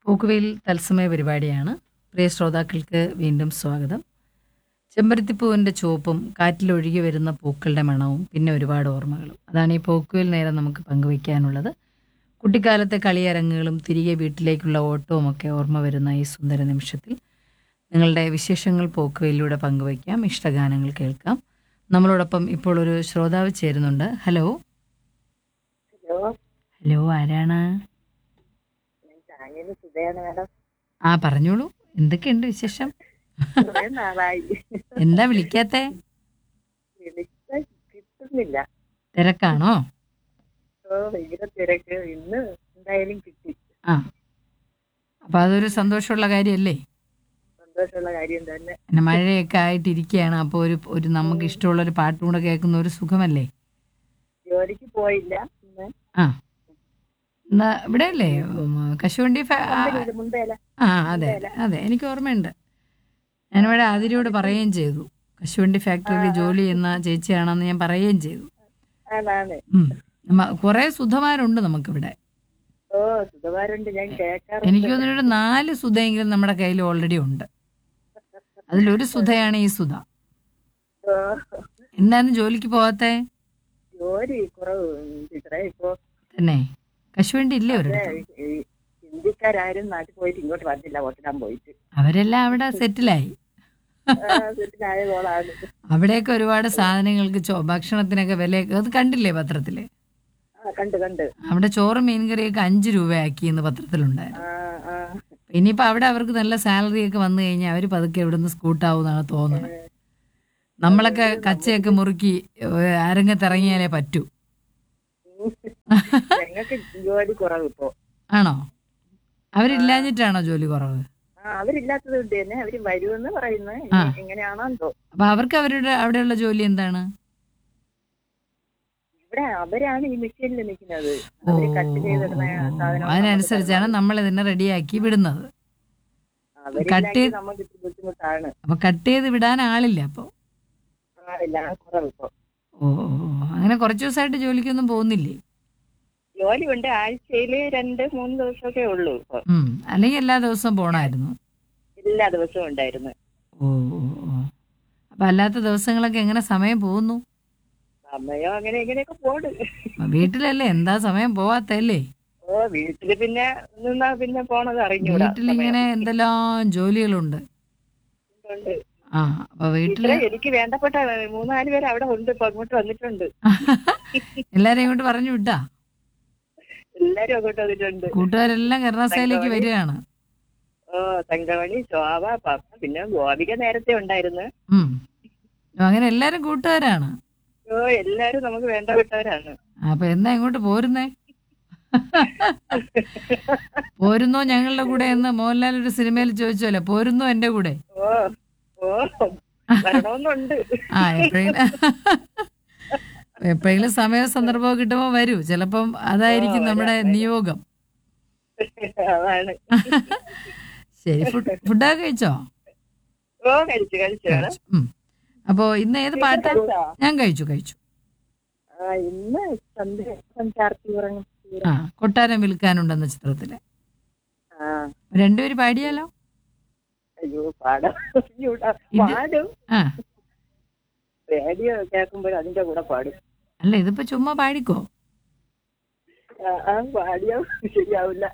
പോക്കുവെയിൽ തത്സമയ പരിപാടിയാണ് പ്രിയ ശ്രോതാക്കൾക്ക് വീണ്ടും സ്വാഗതം ചെമ്പരത്തിപ്പൂവിൻ്റെ ചുവപ്പും കാറ്റിലൊഴുകി വരുന്ന പൂക്കളുടെ മണവും പിന്നെ ഒരുപാട് ഓർമ്മകളും അതാണ് ഈ പോക്കുവെയിൽ നേരം നമുക്ക് പങ്കുവയ്ക്കാനുള്ളത് കുട്ടിക്കാലത്തെ കളിയരങ്ങുകളും തിരികെ വീട്ടിലേക്കുള്ള ഓട്ടവും ഒക്കെ ഓർമ്മ വരുന്ന ഈ സുന്ദര നിമിഷത്തിൽ നിങ്ങളുടെ വിശേഷങ്ങൾ പോക്കുവെയിലൂടെ പങ്കുവയ്ക്കാം ഇഷ്ടഗാനങ്ങൾ കേൾക്കാം നമ്മളോടൊപ്പം ഇപ്പോൾ ഒരു ശ്രോതാവ് ചേരുന്നുണ്ട് ഹലോ ഹലോ ഹലോ ആരാണ് ഞാൻ ചാങ്ങേന്ന് സുധയാണ് മാഡം ആ പറഞ്ഞോളൂ എന്തൊക്കെയുണ്ട് വിശേഷം കുറെ നാളായി എന്താ വിളിക്കാത്തേ വിളിച്ച കിട്ടുന്നില്ല തിരക്കാണോ ഓ ഭയങ്കര തിരക്ക് ഇന്ന് എന്തായാലും കിട്ടി ആ അപ്പൊ അതൊരു സന്തോഷമുള്ള കാര്യമല്ലേ സന്തോഷമുള്ള കാര്യം തന്നെ പിന്നെ മഴയൊക്കെ ആയിട്ടിരിക്കുകയാണ് അപ്പോൾ ഒരു ഒരു നമുക്ക് ഇഷ്ടമുള്ള ഒരു പാട്ടും കൂടെ കേൾക്കുന്ന ഒരു സുഖമല്ലേ ജോലിക്ക് പോയില്ല ഇന്ന് ആ എന്നാ ഇവിടെ അല്ലേ ഉം, കശുവണ്ടി ഫാ- ആ, മുമ്പേ- മുമ്പേല ആ അതെ അതെ അതെ എനിക്ക് ഓർമ്മയുണ്ട് ഞാനിവിടെ ആതിരയോട് പറയുകയും ചെയ്തു കശുവണ്ടി ഫാക്ടറിയിൽ ജോലി ചെയ്യുന്ന ചേച്ചിയാണെന്ന് ഞാൻ പറയുകയും ചെയ്തു ആണാണ് ഉം. നമ്മ- കുറേ സുധമാരുണ്ട് നമുക്കിവിടെ ഓ സുഖമാരുണ്ട് ഞാൻ കേൾക്കാറുണ്ട് എനിക്ക് തോന്നുന്നു ഒരു നാല് സുധയെങ്കിലും നമ്മുടെ കയ്യിൽ ഓൾറെഡി ഉണ്ട് അതിലൊരു സുധയാണ് ഈ സുധ ഓ, എന്തായിരുന്നു ജോലിക്ക് പോകാത്തെ ജോലി കുറവ് ടീച്ചറെ ഇപ്പൊ തന്നെ കശുവണ്ടി ഇല്ലേ ഏ, ഒരിടത്ത് ഈ ഹിന്ദിക്കാരും നാട്ടിൽ പോയിട്ട് ഇങ്ങോട്ട് വന്നില്ല വോട്ടിടാൻ പോയിട്ട് അവരെല്ലാം അവിടെ സെറ്റിലായി സെറ്റിലായ കോളാണ് അവിടെയൊക്കെ ഒരുപാട് സാധനങ്ങൾക്ക് ചോ ഭക്ഷണത്തിനൊക്കെ വില അത് കണ്ടില്ലേ പത്രത്തില് ആ കണ്ട് കണ്ട് അവിടെ ചോറും മീൻകറിയൊക്കെ അഞ്ച് രൂപയാക്കി എന്ന് പത്രത്തിലുണ്ടായിരുന്നു ആ ആ ഇനിയിപ്പോ അവിടെ അവർക്ക് നല്ല സാലറി ഒക്കെ വന്നു കഴിഞ്ഞാൽ അവര് പതുക്കെ ഇവിടുന്ന് സ്കൂട്ടാവുന്നാണ് തോന്നുന്നത് നമ്മളൊക്കെ കച്ചയൊക്കെ മുറുക്കി ഏഹ്, അരങ്ങത്തിറങ്ങിയാലേ പറ്റൂ ഞങ്ങൾക്ക് ജോലി കുറവ് ഇപ്പോ ആണോ അവരില്ലാഞ്ഞിട്ടാണോ ജോലി കുറവ് ആ അവരില്ലാത്തത് കൊണ്ട് തന്നെ അവര് വരുമെന്ന് പറയുന്നത് ആ. എങ്ങനെയാണോ എന്തോ അപ്പൊ അവർക്ക് അവരുടെ അവിടെയുള്ള ജോലി എന്താണ് ഇവിടെ അവരാണ് ഈ മെഷീനിൽ നിൽക്കുന്നത് ഓ അവര് കട്ട് ചെയ്തിടുന്ന സാധനം അതിനനുസരിച്ചാണ് നമ്മൾ ഇതിനെ റെഡിയാക്കി വിടുന്നത് അവരില്ലെങ്കിൽ കട്ട് നമുക്ക് ഇത്തിരി ബുദ്ധിമുട്ടാണ് അപ്പൊ കട്ട് ചെയ്ത് വിടാൻ ആളില്ല അപ്പൊ ആളില്ല കുറവ് ഇപ്പൊ ഓ ഓ, ഓ. അങ്ങനെ കുറച്ച് ദിവസമായിട്ട് ജോലിക്കൊന്നും പോകുന്നില്ലേ ജോലി ഉണ്ട് ആഴ്ചയില് രണ്ട് മൂന്ന് ദിവസമൊക്കെ ഉള്ളൂ ഇപ്പൊ ഉം അല്ലെങ്കിൽ എല്ലാ ദിവസവും പോണായിരുന്നു എല്ലാ ദിവസവും ഉണ്ടായിരുന്നു ഓ ഓ ഓ അപ്പൊ അല്ലാത്ത ദിവസങ്ങളൊക്കെ എങ്ങനെ സമയം പോകുന്നു സമയം അങ്ങനെ ഇങ്ങനെയൊക്കെ പോട് വീട്ടിലല്ലേ എന്താ സമയം പോവാത്തല്ലേ ഓ വീട്ടില് പിന്നെ നിന്നാ പിന്നെ പോണത് അറിഞ്ഞൂടാ വീട്ടിലിങ്ങനെ എന്തെല്ലാം ജോലികളുണ്ട് ഉണ്ട്. ആ അപ്പൊ വീട്ടില് ഇത്രേ എനിക്ക് വേണ്ടപ്പെട്ട മൂന്നാല് പേര് അവിടെ ഉണ്ട് ഇപ്പൊ അങ്ങോട്ട് വന്നിട്ടുണ്ട് എല്ലാരെയും ഇങ്ങോട്ട് പറഞ്ഞു വിട്ടാ എല്ലാരും അങ്ങോട്ട് വന്നിട്ടുണ്ട് കൂട്ടുകാരെല്ലാം കരുണാസയിലേക്ക് വരികയാണ് ഓ തങ്കമണി ശോഭ പപ്പ പിന്നെ ഗോപിക നേരത്തെ ഉണ്ടായിരുന്നു ഉം അങ്ങനെ എല്ലാരും കൂട്ടുകാരാണ് ഓ എല്ലാരും നമുക്ക് വേണ്ടപ്പെട്ടവരാണ് അപ്പൊ എന്നാ ഇങ്ങോട്ട് പോരുന്നേ പോരുന്നോ ഞങ്ങളുടെ കൂടെ എന്ന് മോഹൻലാൽ ഒരു സിനിമയിൽ ചോദിച്ചോല്ലേ പോരുന്നോ എന്റെ കൂടെ ഓ ഓ വരണമെന്നുണ്ട് ആ എപ്പോഴെങ്കിലും എപ്പോഴെങ്കിലും സമയവും സന്ദർഭവും കിട്ടുമ്പോ വരൂ ചിലപ്പം അതായിരിക്കും നമ്മുടെ നിയോഗം അതാണ് ശരി ഫുഡ് ഫുഡൊക്കെ കഴിച്ചോ ഓ കഴിച്ചു കഴിച്ചു കഴിച്ചു. ഉം. അപ്പോ ഇന്ന് ഏത് പാട്ടാ കഴിച്ചോ? ഞാൻ കഴിച്ചു കഴിച്ചു ആ ഇന്ന് സന്ധ്യ ചാർത്തി ഉറങ്ങും ആ കൊട്ടാരം വിൽക്കാനുണ്ടെന്ന ചിത്രത്തില് ആ രണ്ടുപേര് പാടിയാലോ അയ്യോ പാടാം അറിഞ്ഞൂടാ. ഇത്- പാടും ആ റേഡിയോ കേൾക്കുമ്പോൾ അതിന്റെ കൂടെ പാടും അല്ല ഇതിപ്പോ ചുമ്മാ പാടിക്കോ ആ, ആ പാടിയാ ശരിയാവില്ല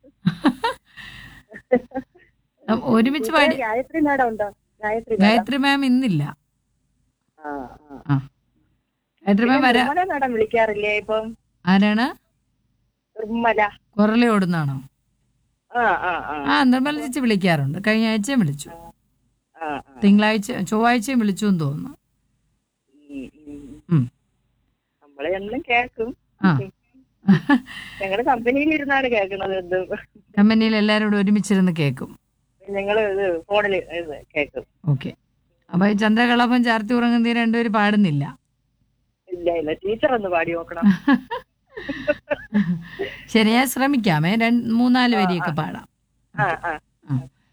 നം- ഒരുമിച്ച് പാടി ഗായത്രി മേഡം ഉണ്ടോ ഗായത്രി മേഡം ഗായത്രി മാം ഇന്നില്ല ആ ആ ആ ഗായത്രി മാം വരാ നിർമ്മല മേഡം വിളിക്കാറില്ലേ ഇപ്പം ആരാണ് നിർമ്മല കുറലി ഓടുന്നാണോ ആ ആ ആ ആ നിർമ്മല ചേച്ചി വിളിക്കാറുണ്ട് കഴിഞ്ഞ ആഴ്ചയും വിളിച്ചു ആ ആ തിങ്കളാഴ്ച ചൊവ്വാഴ്ചയും വിളിച്ചു എന്ന് തോന്നുന്നു ഉം, ഉം. ഉം. നമ്മളെ എന്നും കേൾക്കും ആ ഞങ്ങളുടെ കമ്പനിയിൽ ഇരുന്നാണ് കേൾക്കുന്നത് എന്ത് കമ്പനിയിൽ എല്ലാവരോടും ഒരുമിച്ചിരുന്ന് കേൾക്കും ഞങ്ങള് ഇത് ഫോണിൽ ഇത് കേൾക്കും ഓക്കെ അപ്പൊ ഈ ചന്ദ്രകളഭം ചാർത്തി ഉറങ്ങുന്ന രണ്ടുപേര് പാടുന്നില്ല ഇല്ല ഇല്ല ടീച്ചർ ഒന്ന് പാടി നോക്കണം ശരി ഞാൻ ശ്രമിക്കാമേ രണ്ട് മൂന്നാല് വരിയൊക്കെ പാടാം ആ ആ